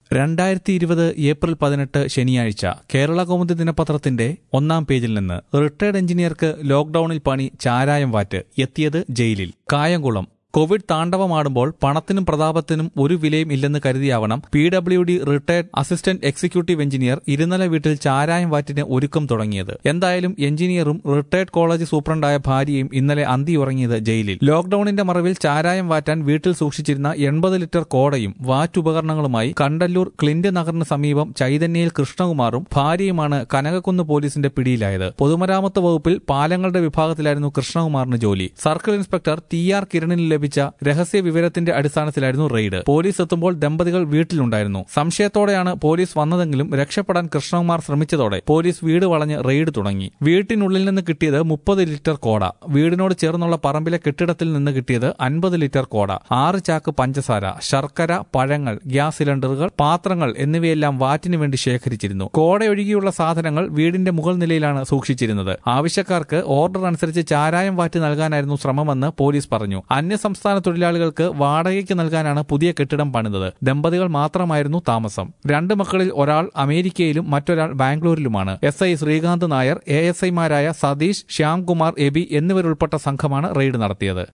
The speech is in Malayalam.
രണ്ടായിരത്തി ഇരുപത് ഏപ്രിൽ പതിനെട്ട് ശനിയാഴ്ച കേരള കൗമുദി ദിനപത്രത്തിന്റെ ഒന്നാം പേജിൽ നിന്ന് റിട്ടയർഡ് എഞ്ചിനീയർക്ക് ലോക്ഡൌണിൽ പണി ചാരായം വാറ്റ് എത്തിയത് ജയിലിൽ കായംകുളം കോവിഡ് താണ്ഡവമാടുമ്പോൾ പണത്തിനും പ്രതാപത്തിനും ഒരു വിലയും ഇല്ലെന്ന് കരുതിയാവണം P W D retired assistant executive engineer ഇരുനില വീട്ടിൽ ചാരായം വാറ്റിന് ഒരുക്കം തുടങ്ങിയത് എന്തായാലും എഞ്ചിനീയറും റിട്ടയർഡ് കോളേജ് സൂപ്രണ്ടായ ഭാര്യയും ഇന്നലെ അന്തിയുറങ്ങിയത് ജയിലിൽ ലോക്ഡൌണിന്റെ മറവിൽ ചാരായം വാറ്റാൻ വീട്ടിൽ സൂക്ഷിച്ചിരുന്ന എൺപത് ലിറ്റർ കോടയും വാറ്റ് ഉപകരണങ്ങളുമായി കണ്ടല്ലൂർ ക്ലിന്റ് നഗറിന് സമീപം ചൈതന്യയിൽ കൃഷ്ണകുമാറും ഭാര്യയുമാണ് കനകക്കുന്ന് പോലീസിന്റെ പിടിയിലായത് പൊതുമരാമത്ത് വകുപ്പിൽ പാലങ്ങളുടെ വിഭാഗത്തിലായിരുന്നു കൃഷ്ണകുമാറിന് ജോലി സർക്കിൾ ഇൻസ്പെക്ടർ ടി ആർ കിരണിന് ലഭിച്ച രഹസ്യ വിവരത്തിന്റെ അടിസ്ഥാനത്തിലായിരുന്നു റെയ്ഡ് പോലീസ് എത്തുമ്പോൾ ദമ്പതികൾ വീട്ടിലുണ്ടായിരുന്നു സംശയത്തോടെയാണ് പോലീസ് വന്നതെങ്കിലും രക്ഷപ്പെടാൻ കൃഷ്ണകുമാർ ശ്രമിച്ചതോടെ പോലീസ് വീട് വളഞ്ഞ് റെയ്ഡ് തുടങ്ങി വീട്ടിനുള്ളിൽ നിന്ന് കിട്ടിയത് മുപ്പത് ലിറ്റർ കോട വീടിനോട് ചേർന്നുള്ള പറമ്പിലെ കെട്ടിടത്തിൽ നിന്ന് കിട്ടിയത് അൻപത് ലിറ്റർ കോട ആറ് ചാക്ക് പഞ്ചസാര ശർക്കര പഴങ്ങൾ ഗ്യാസ് സിലിണ്ടറുകൾ പാത്രങ്ങൾ എന്നിവയെല്ലാം വാറ്റിന് വേണ്ടി ശേഖരിച്ചിരുന്നു കോടയൊഴികെയുള്ള സാധനങ്ങൾ വീടിന്റെ മുകൾ നിലയിലാണ് സൂക്ഷിച്ചിരുന്നത് ആവശ്യക്കാർക്ക് ഓർഡർ അനുസരിച്ച് ചാരായം വാറ്റ് നൽകാനായിരുന്നു ശ്രമമെന്ന് പോലീസ് പറഞ്ഞു അന്യസംസ്ഥാന തൊഴിലാളികൾക്ക് വാടകയ്ക്ക് നൽകാനാണ് പുതിയ കെട്ടിടം പണിതത് ദമ്പതികൾ മാത്രമായിരുന്നു താമസം രണ്ട് മക്കളിൽ ഒരാൾ അമേരിക്കയിലും മറ്റൊരാൾ ബാംഗ്ലൂരിലുമാണ് S I Sreekanth Nair A S ഐമാരായ സതീഷ് ശ്യാംകുമാർ എബി എന്നിവരുൾപ്പെട്ട സംഘമാണ് റെയ്ഡ് നടത്തിയത്